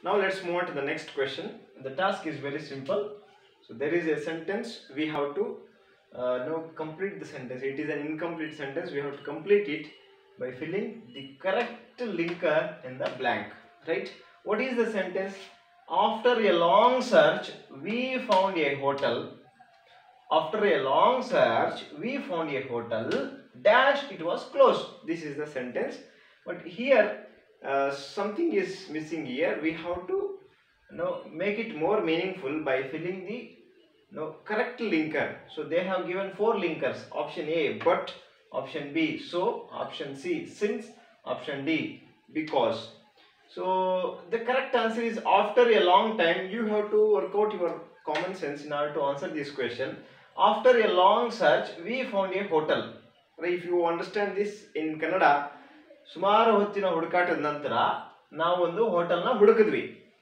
Now let's move on to the next question. The task is very simple. So there is a sentence we have to uh, now complete the sentence. It is an incomplete sentence. We have to complete it by filling the correct linker in the blank. Right? What is the sentence? After a long search, we found a hotel. After a long search, we found a hotel. Dash, it was closed. This is the sentence. But here, uh, something is missing here. We have to you know, make it more meaningful by filling the you know, correct linker. So they have given four linkers. Option A, but. Option B, so. Option C, since. Option D, because. So the correct answer is after a long time you have to work out your common sense in order to answer this question. After a long search we found a hotel. Right, If you understand this in Kannada, ಸುಮಾರು ಹೊತ್ತಿನ ಹುಡುಕಾಟದ ನಂತರ ನಾವು ಒಂದು ಹೋಟೆಲ್ನ ಹುಡುಕಿದ್ವಿ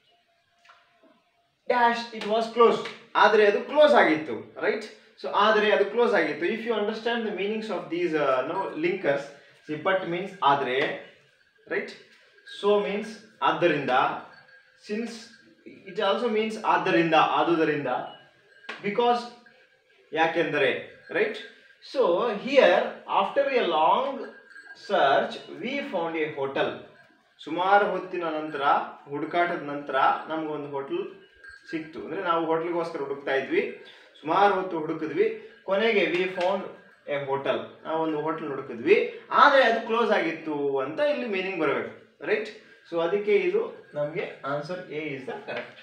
dash it was close ಆದರೆ ಅದು ಕ್ಲೋಸ್ ಆಗಿತ್ತು ರೈಟ್ ಸೊ ಆದರೆ ಅದು ಕ್ಲೋಸ್ ಆಗಿತ್ತು if you understand the meanings of these no linkers see but means ಆದರೆ ರೈಟ್ ಸೊ ಮೀನ್ಸ್ ಆದ್ದರಿಂದ ಸಿನ್ಸ್ ಇಟ್ ಆಲ್ಸೋ ಮೀನ್ಸ್ ಆದ್ದರಿಂದ ಆದುದರಿಂದ ಬಿಕಾಸ್ ಯಾಕೆಂದರೆ right so here after a long search we found a hotel ಸುಮಾರು ಹೊತ್ತಿನ ನಂತರ ಹುಡುಕಾಟದ ನಂತರ ನಮಗೊಂದು ಹೋಟೆಲ್ ಸಿಕ್ತು ಅಂದರೆ ನಾವು ಹೋಟ್ಲಿಗೋಸ್ಕರ ಹುಡುಕ್ತಾ ಇದ್ವಿ ಸುಮಾರು ಹೊತ್ತು ಹುಡುಕಿದ್ವಿ ಕೊನೆಗೆ ವಿ ಫೌಂಡ್ ಎ ಹೋಟೆಲ್ ನಾವು ಒಂದು ಹೋಟೆಲ್ ಹುಡುಕಿದ್ವಿ ಆದರೆ ಅದು ಕ್ಲೋಸ್ ಆಗಿತ್ತು ಅಂತ ಇಲ್ಲಿ ಮೀನಿಂಗ್ ಬರಬೇಕು ರೈಟ್ ಸೊ ಅದಕ್ಕೆ ಇದು ನಮಗೆ answer A is the correct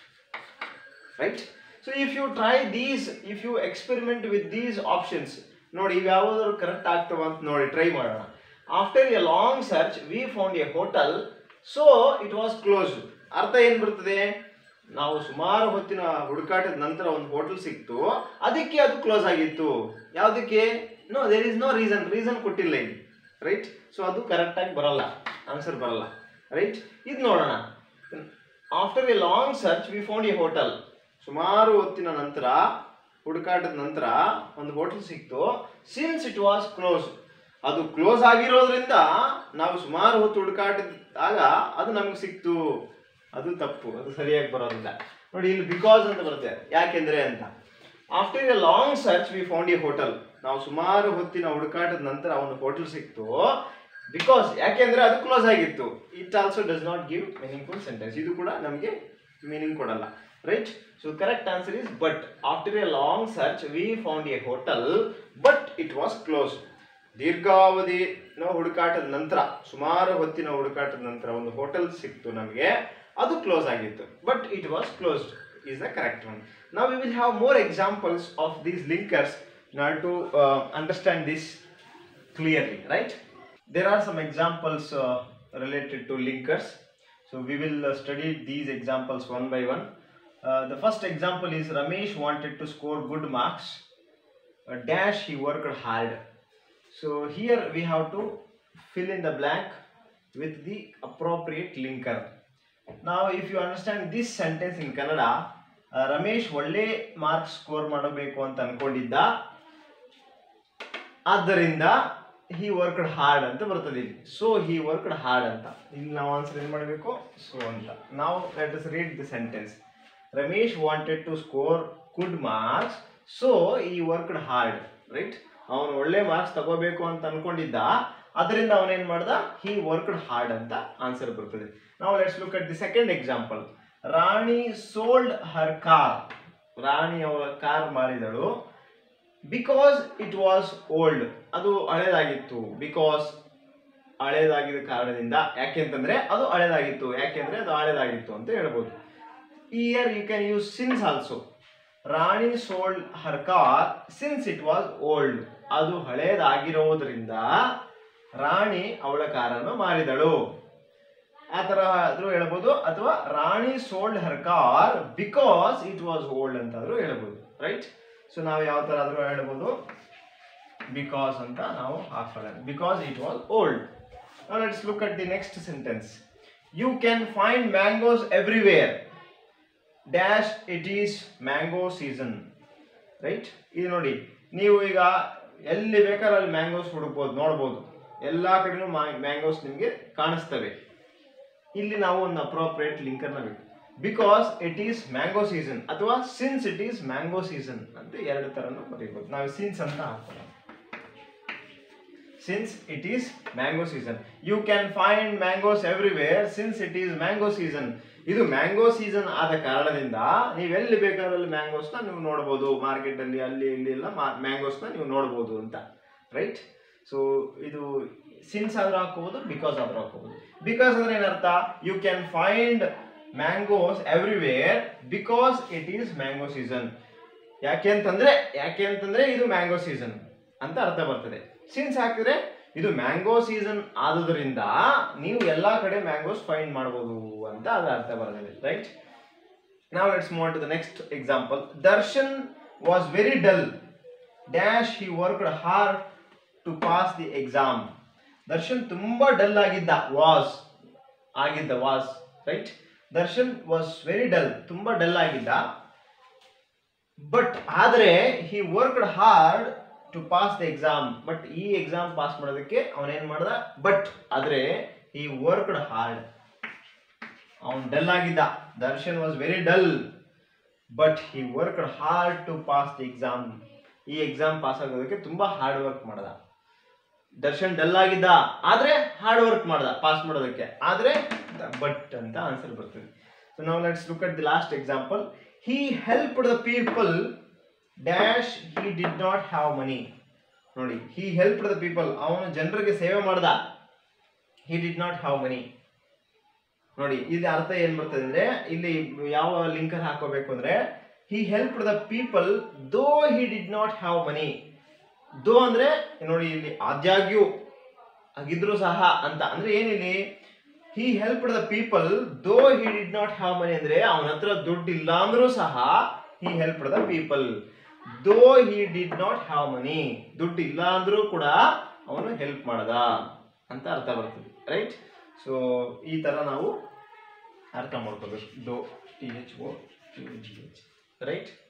right so if you try these if you experiment with these options ನೋಡಿ ಇವು ಯಾವುದಾದ್ರು ಕರೆಕ್ಟ್ ಆಗ್ತವ ಅಂತ ನೋಡಿ ಟ್ರೈ ಮಾಡೋಣ after a long search we found a hotel so it was close ಅರ್ಥ ಏನು ಬರ್ತದೆ ನಾವು ಸುಮಾರು ಹೊತ್ತಿನ ಹುಡುಕಾಟದ ನಂತರ ಒಂದು ಹೋಟೆಲ್ ಸಿಕ್ತು ಅದಕ್ಕೆ ಅದು ಕ್ಲೋಸ್ ಆಗಿತ್ತು ಯಾವುದಕ್ಕೆ no there is no reason reason ಕೊಟ್ಟಿಲ್ಲ ಇಲ್ಲಿ ರೈಟ್ ಸೊ ಅದು ಕರೆಕ್ಟಾಗಿ ಬರಲ್ಲ ಆನ್ಸರ್ ಬರಲ್ಲ ರೈಟ್ ಇದು ನೋಡೋಣ after a long search we found a hotel ಸುಮಾರು ಹೊತ್ತಿನ ನಂತರ ಹುಡುಕಾಟದ ನಂತರ ಒಂದು ಹೋಟೆಲ್ ಸಿಕ್ತು ಸಿನ್ಸ್ ಇಟ್ ವಾಸ್ ಕ್ಲೋಸ್ ಅದು ಕ್ಲೋಸ್ ಆಗಿರೋದ್ರಿಂದ ನಾವು ಸುಮಾರು ಹೊತ್ತು ಹುಡುಕಾಟದಾಗ ಅದು ನಮ್ಗೆ ಸಿಕ್ತು ಅದು ತಪ್ಪು ಅದು ಸರಿಯಾಗಿ ಬರೋದಿಲ್ಲ ನೋಡಿ ಇಲ್ಲಿ ಬಿಕಾಸ್ ಅಂತ ಬರುತ್ತೆ ಯಾಕೆಂದ್ರೆ ಅಂತ after a long search we found a hotel ನಾವು ಸುಮಾರು ಹೊತ್ತಿನ ಹುಡುಕಾಟದ ನಂತರ ಒಂದು ಹೋಟೆಲ್ ಸಿಕ್ತು ಬಿಕಾಸ್ ಯಾಕೆಂದ್ರೆ ಅದು ಕ್ಲೋಸ್ ಆಗಿತ್ತು it also does not give meaningful sentence ಇದು ಕೂಡ ನಮಗೆ ಮೀನಿಂಗ್ ಕೊಡಲ್ಲ right so correct answer is but after a long search we found a hotel but it was close ದೀರ್ಘಾವಧಿ ನಾವು ಹುಡುಕಾಟದ ನಂತರ ಸುಮಾರು ಹೊತ್ತಿನ ಹುಡುಕಾಟದ ನಂತರ ಒಂದು ಹೋಟೆಲ್ ಸಿಕ್ತು ನಮಗೆ ಅದು ಕ್ಲೋಸ್ ಆಗಿತ್ತು but it was closed is the correct one ನಾವು we will have more examples of these linkers not to understand this clearly, right? There are some examples uh, related to linkers. So we will uh, study these examples one by one. Uh, the first example is Ramesh wanted to score good marks. Uh, dash he worked hard. So here we have to fill in the blank with the appropriate linker. Now if you understand this sentence in Kannada, uh, Ramesh ಒಳ್ಳೆ marks score ಮಾಡಬೇಕು ಅಂತ ಅನ್ಕೊಂಡಿದ್ದ ಆದ್ದರಿಂದ ಹಿ worked hard ಅಂತ ಬರ್ತದೆ ಇಲ್ಲಿ so he worked hard ಅಂತ ಇಲ್ಲಿ ನಾವು ಆನ್ಸರ್ ಏನು ಮಾಡಬೇಕು ಸೊ ಅಂತ ನಾವು let is read the sentence Ramesh wanted to score good marks so he worked hard right ಅವನು ಒಳ್ಳೆ ಮಾರ್ಕ್ಸ್ ತಗೋಬೇಕು ಅಂತ ಅನ್ಕೊಂಡಿದ್ದ ಅದರಿಂದ ಅವನೇನ್ ಮಾಡ್ದ ಹಿ ವರ್ಕ್ಡ್ ಹಾರ್ಡ್ ಅಂತ ಆನ್ಸರ್ ಬರ್ತದೆ ನಾವು let's look at the second example Rani sold her car Rani ಅವರ ಕಾರ್ ಮಾರಿದಳು ಬಿಕಾಸ್ ಇಟ್ ವಾಸ್ ಓಲ್ಡ್ ಅದು ಹಳೇದಾಗಿತ್ತು ಬಿಕಾಸ್ ಹಳೇದಾಗಿದ್ದ ಕಾರಣದಿಂದ ಯಾಕೆಂತಂದ್ರೆ ಅದು ಹಳೇದಾಗಿತ್ತು ಯಾಕೆಂದ್ರೆ ಅದು ಹಳೇದಾಗಿತ್ತು ಅಂತ ಹೇಳ್ಬೋದು here you can use since also Rani sold her car since it was old ಅದು ಹಳೇದಾಗಿರೋದ್ರಿಂದ ರಾಣಿ ಅವಳ ಕಾರನ್ನು ಮಾರಿದಳು ಆ ಥರ ಆದರೂ ಹೇಳ್ಬೋದು ಅಥವಾ Rani sold her car because it was old ಅಂತಾದರೂ ಹೇಳ್ಬೋದು ರೈಟ್ ಸೊ ನಾವು ಯಾವ ಥರ ಆದರೂ ಹೇಳ್ಬೋದು ಬಿಕಾಸ್ ಅಂತ ನಾವು ಹಾಕೋಣ because it was old let's look at the next sentence you can find mangoes everywhere dash it is mango season right ಇದು ನೋಡಿ ನೀವು ಈಗ ಎಲ್ಲಿ ಬೇಕಾದ್ರೆ ಅಲ್ಲಿ ಮ್ಯಾಂಗೋಸ್ ಹುಡುಕ್ಬೋದು ನೋಡ್ಬೋದು ಎಲ್ಲ ಕಡೆನೂ ಮ್ಯಾಂಗೋಸ್ ನಿಮಗೆ ಕಾಣಿಸ್ತವೆ ಇಲ್ಲಿ ನಾವು ಒಂದು ಅಪ್ರೋಪ್ರಿಯೇಟ್ ಲಿಂಕರ್ನ ಬೇಕು because it is mango season ಅಥವಾ since it is mango season ಅಂತ ಎರಡು ಥರನೂ ಬರೀಬೋದು ನಾವು ಸಿನ್ಸ್ ಅಂತ ಹಾಕೋಣ since it is mango season you can find mangoes everywhere since it is mango season ಇದು ಮ್ಯಾಂಗೋ ಸೀಸನ್ ಆದ ಕಾರಣದಿಂದ ನೀವು ಎಲ್ಲಿ ಬೇಕಾದ್ರೆ ಅಲ್ಲಿ ಮ್ಯಾಂಗೋಸ್ನ ನೀವು ನೋಡ್ಬೋದು ಮಾರ್ಕೆಟಲ್ಲಿ ಅಲ್ಲಿ ಇಲ್ಲಿ ಎಲ್ಲ ಮ್ಯಾಂಗೋಸ್ನ ನೀವು ನೋಡ್ಬೋದು ಅಂತ ರೈಟ್ ಸೊ ಇದು ಸಿನ್ಸ್ ಆದ್ರೂ ಹಾಕೋಬಹುದು ಬಿಕಾಸ್ ಆದ್ರೂ ಹಾಕೋಬಹುದು ಬಿಕಾಸ್ ಅಂದ್ರೆ ಏನರ್ಥ you can find mangoes everywhere because it is mango season ಯಾಕೆ ಅಂತಂದ್ರೆ ಯಾಕೆ ಅಂತಂದ್ರೆ ಇದು ಮ್ಯಾಂಗೋ ಸೀಸನ್ ಅಂತ ಅರ್ಥ ಬರ್ತದೆ ಸಿನ್ಸ್ ಹಾಕಿದ್ರೆ ಇದು ಮ್ಯಾಂಗೋ ಸೀಸನ್ ಆದುದರಿಂದ ನೀವು ಎಲ್ಲಾ ಕಡೆ ಮ್ಯಾಂಗೋಸ್ ಫೈಂಡ್ ಮಾಡ್ಬೋದು ಅಂತ ಅದು ಅರ್ಥ ಬರ್ತದೆ ರೈಟ್ ನಾವು let's move to the next example Darshan was very dull dash he worked hard to pass the exam Darshan ತುಂಬಾ ಡಲ್ ಆಗಿದ್ದ ವಾಸ್ ಆಗಿದ್ದ was right Darshan was very dull ತುಂಬಾ ಡಲ್ ಆಗಿದ್ದ ಬಟ್ ಆದರೆ he worked hard to pass the exam but ಈ exam pass ಮಾಡೋದಕ್ಕೆ ಅವನೇನ್ ಮಾಡ್ದ ಬಟ್ ಆದ್ರೆ ಹಿ ವರ್ಕ್ಡ್ ಹಾರ್ಡ್ ಅವನ್ ಡಲ್ ಆಗಿದ್ದ Darshan was very dull but he worked hard to pass the exam ಈ ಎಕ್ಸಾಮ್ ಪಾಸ್ ಆಗೋದಕ್ಕೆ ತುಂಬಾ ಹಾರ್ಡ್ ವರ್ಕ್ ಮಾಡ್ದ ದರ್ಶನ್ ಡಲ್ ಆಗಿದ್ದ ಆದ್ರೆ ಹಾರ್ಡ್ ವರ್ಕ್ ಮಾಡ್ದ ಪಾಸ್ ಮಾಡೋದಕ್ಕೆ ಆದ್ರೆ ಬಟ್ ಅಂತ ಆನ್ಸರ್ ಬರ್ತದೆ ಸೊ ನಾವು let's look at the last example he help the people dash he did not have money ನೋಡಿ ಹಿ ಹೆಲ್ಪ್ ದ ಪೀಪಲ್ ಅವನು ಜನರಿಗೆ ಸೇವೆ ಮಾಡ್ದ he did not have money ನೋಡಿ ಇದು ಅರ್ಥ ಏನ್ ಬರ್ತದೆ ಅಂದ್ರೆ ಇಲ್ಲಿ ಯಾವ ಲಿಂಕರ್ ಹಾಕೋಬೇಕು ಅಂದ್ರೆ ಹಿ help the people though he did not have money though ಅಂದ್ರೆ ನೋಡಿ ಇಲ್ಲಿ ಆದ್ಯಾಗ್ಯೂ ಆಗಿದ್ರು ಸಹ ಅಂತ ಅಂದ್ರೆ ಏನಿಲ್ಲಿ he help the people though he did not have money ಅಂದ್ರೆ ಅವನ ಹತ್ರ ದುಡ್ಡು ಇಲ್ಲ ಅಂದ್ರೂ ಸಹ ಹಿ help the people though he did not have money ದುಡ್ಡು ಇಲ್ಲ ಅಂದ್ರೂ ಕೂಡ ಅವನು ಹೆಲ್ಪ್ ಮಾಡದ ಅಂತ ಅರ್ಥ ಬರ್ತದೆ ರೈಟ್ ಸೊ ಈ ತರ ನಾವು ಅರ್ಥ ಮಾಡ್ಕೋಬೇಕು though T H O G H right